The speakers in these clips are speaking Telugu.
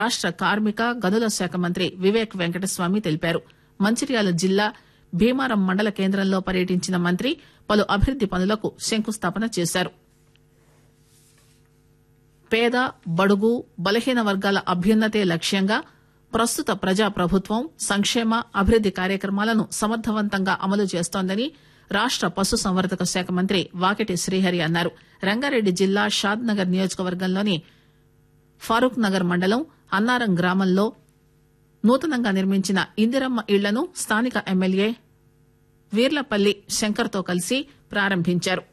రాష్ట కార్మిక గనుల శాఖ మంత్రి వివేక్ వెంకటస్వామి తెలిపారు మంచిర్యాల జిల్లా భీమారం మండల కేంద్రంలో పర్యటించిన మంత్రి పలు అభివృద్ది పనులకు శంకుస్థాపన చేశారు పేద బడుగు బలహీన వర్గాల అభ్యున్నతే లక్ష్యంగా ప్రస్తుత ప్రజా ప్రభుత్వం సంక్షేమ అభివృద్ది కార్యక్రమాలను సమర్థవంతంగా అమలు చేస్తోందని రాష్ట పశుసంవర్ధక శాఖ మంత్రి వాకిటి శ్రీహరి అన్నారు రంగారెడ్డి జిల్లా షాద్ నగర్ నియోజకవర్గంలోని ఫారూక్ నగర్ మండలం అన్నారం గ్రామంలో నూతనంగా నిర్మించిన ఇందిరమ్మ ఇళ్లను స్థానిక ఎమ్మెల్యే వీర్లపల్లి శంకర్తో కలిసి ప్రారంభించారు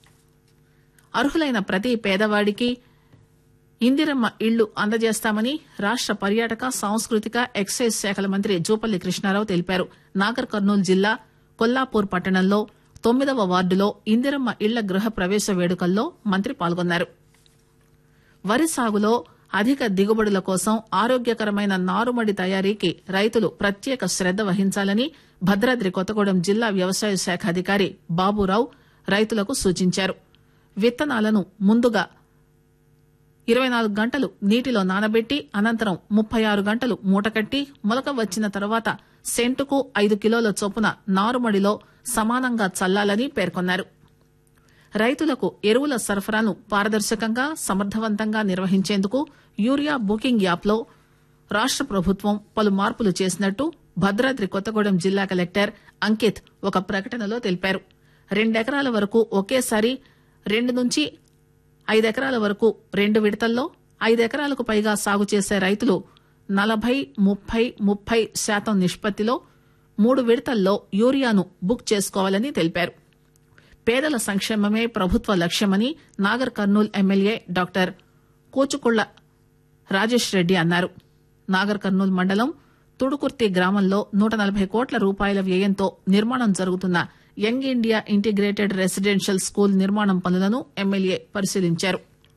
అర్హులైన ప్రతి పేదవాడికి ఇందిరమ్మ ఇళ్లు అందజేస్తామని రాష్ట పర్యాటక సాంస్కృతిక ఎక్సైజ్ శాఖల మంత్రి జూపల్లి కృష్ణారావు తెలిపారు నాగర్ కర్నూలు జిల్లా కొల్లాపూర్ పట్టణంలో తొమ్మిదవ వార్డులో ఇందిరమ్మ ఇళ్ల గృహ ప్రవేశ వేడుకల్లో మంత్రి పాల్గొన్నారు వరి సాగులో అధిక దిగుబడుల కోసం ఆరోగ్యకరమైన నారుమడి తయారీకి రైతులు ప్రత్యేక శ్రద్ద వహించాలని భద్రాద్రి కొత్తగూడెం జిల్లా వ్యవసాయ శాఖ అధికారి బాబురావు రైతులకు సూచించారు విత్తనాలను ముందుగా ఇరవై నాలుగు గంటలు నీటిలో నానబెట్టి అనంతరం ముప్పై ఆరు గంటలు మూటకట్టి మొలక వచ్చిన తర్వాత సెంటుకు ఐదు కిలోల చొప్పున నారుమడిలో సమానంగా చల్లాలని పేర్కొన్నారు రైతులకు ఎరువుల సరఫరాను పారదర్శకంగా సమర్థవంతంగా నిర్వహించేందుకు యూరియా బుకింగ్ యాప్లో రాష్ట ప్రభుత్వం పలు మార్పులు చేసినట్టు భద్రాద్రి కొత్తగూడెం జిల్లా కలెక్టర్ అంకిత్ ఒక ప్రకటనలో తెలిపారు రెండెకరాల వరకు ఒకేసారి రెండు నుంచి ఐదెకరాల వరకు రెండు విడతల్లో ఐదెకరాలకు పైగా సాగు చేసే రైతులు నలభై ముప్పై ముప్పై శాతం నిష్పత్తిలో మూడు విడతల్లో యూరియాను బుక్ చేసుకోవాలని తెలిపారు పేదల సంక్షేమమే ప్రభుత్వ లక్ష్యమని నాగర్ కర్నూల్ ఎమ్మెల్యే డాక్టర్ కూచుకుళ్ల రాజేష్ రెడ్డి అన్నారు నాగర్ కర్నూల్ మండలం తుడుకుర్తి గ్రామంలో నూట నలభై కోట్ల రూపాయల వ్యయంతో నిర్మాణం జరుగుతున్న young India integrated residential school నిర్మాణం పనులను ఎమ్మెల్యే పరిశీలించారు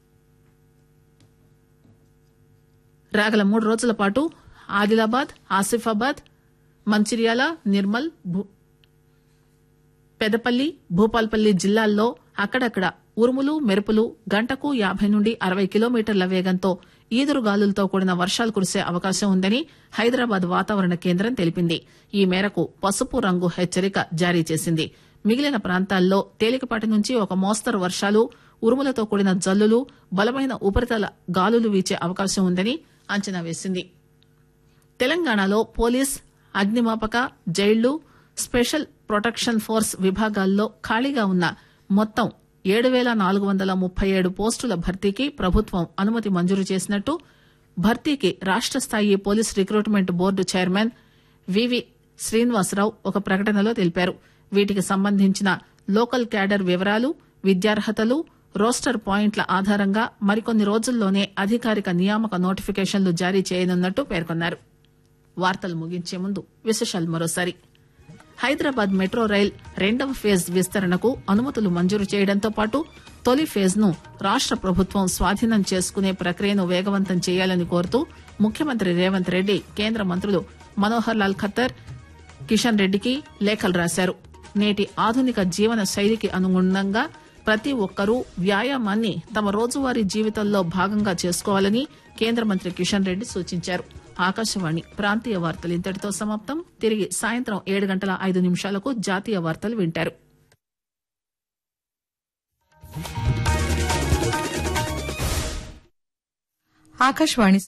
రాగల మూడు రోజుల పాటు ఆదిలాబాద్ ఆసిఫాబాద్ మంచిర్యాల నిర్మల్ భూ- పెదపల్లి భూపాల్పల్లి జిల్లాల్లో అక్కడక్కడ ఉరుములు మెరుపులు గంటకు యాభై నుండి అరవై కిలోమీటర్ల వేగంతో ఈదురుగాలులతో కూడిన వర్షాలు కురిసే అవకాశం ఉందని హైదరాబాద్ వాతావరణ కేంద్రం తెలిపింది ఈ మేరకు పసుపు రంగు హెచ్చరిక జారీ చేసింది మిగిలిన ప్రాంతాల్లో తేలికపాటి నుంచి ఒక మోస్తరు వర్షాలు ఉరుములతో కూడిన జల్లులు బలమైన ఉపరితల గాలులు వీచే అవకాశం ఉందని అంచనా వేసింది తెలంగాణలో పోలీస్ అగ్నిమాపక జైళ్లు స్పెషల్ ప్రొటెక్షన్ ఫోర్స్ విభాగాల్లో ఖాళీగా ఉన్న మొత్తం ఏడు పేల నాలుగు వందల ముప్పై ఏడు పోస్టుల భర్తీకి ప్రభుత్వం అనుమతి మంజూరు చేసినట్టు భర్తీకి రాష్ట స్థాయి police recruitment board chairman V V Srinivasarao ఒక ప్రకటనలో తెలిపారు వీటికి సంబంధించిన లోకల్ క్యాడర్ వివరాలు విద్యార్హతలు రోస్టర్ పాయింట్ల ఆధారంగా మరికొన్ని రోజుల్లోనే అధికారిక నియామక నోటిఫికేషన్లు జారీ చేయనున్నట్టు పేర్కొన్నారు వార్తలు ముగించే ముందు విశేషాలు మరోసారి హైదరాబాద్ మెట్రో రైల్ రెండవ ఫేజ్ విస్తరణకు అనుమతులు మంజూరు చేయడంతో పాటు తొలి ఫేజ్ ను రాష్ట ప్రభుత్వం స్వాధీనం చేసుకునే ప్రక్రియను వేగవంతం చేయాలని కోరుతూ ముఖ్యమంత్రి రేవంత్ రెడ్డి కేంద్ర మంత్రులు మనోహర్ లాల్ ఖత్తర్ కిషన్ రెడ్డికి లేఖలు రాశారు నేటి ఆధునిక జీవన శైలికి అనుగుణంగా ప్రతి ఒక్కరూ వ్యాయామాన్ని తమ రోజువారీ జీవితంలో భాగంగా చేసుకోవాలని కేంద్ర మంత్రి కిషన్ రెడ్డి సూచించారు ఆకాశవాణి ప్రాంతీయ వార్తలు ఇంతటితో సమాప్తం తిరిగి సాయంత్రం ఏడు గంటల ఐదు నిమిషాలకు జాతీయ వార్తలు వింటారు ఆకాశవాణి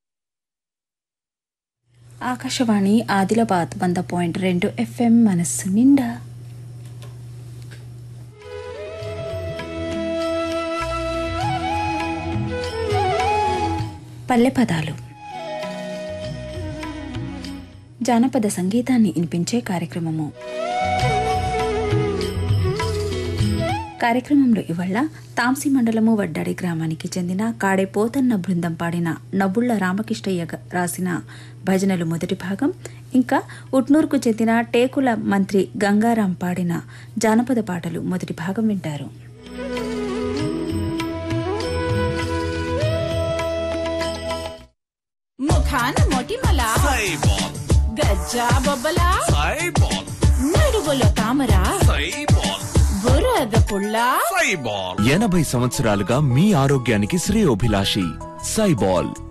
ఆకాశవాణి ఆదిలాబాద్ వంద పాయింట్ రెండు ఎఫ్ఎం మనస్సు నిండా పల్లె పదాలు జానపద సంగీతాన్ని వినిపించే కార్యక్రమము కార్యక్రమంలో ఇవాళ తాంసి మండలము వడ్డాడి గ్రామానికి చెందిన కాడే పోతన్న బృందం పాడిన నబుళ్ల రామకృష్ణయ్య గ- రాసిన భజనలు మొదటి భాగం ఇంకా ఉట్నూరుకు చెందిన టేకుల మంత్రి గంగారాం పాడిన జానపద పాటలు మొదటి భాగం వింటారు ముఖాన మొటిమల సైబాల్ గజ్జా బొబ్బల సైబాల్ నడువులో తామర సైబాల్ బురద పుల్ల సైబాల్ ఎనభై సంవత్సరాలుగా మీ ఆరోగ్యానికి శ్రేయోభిలాషి సైబాల్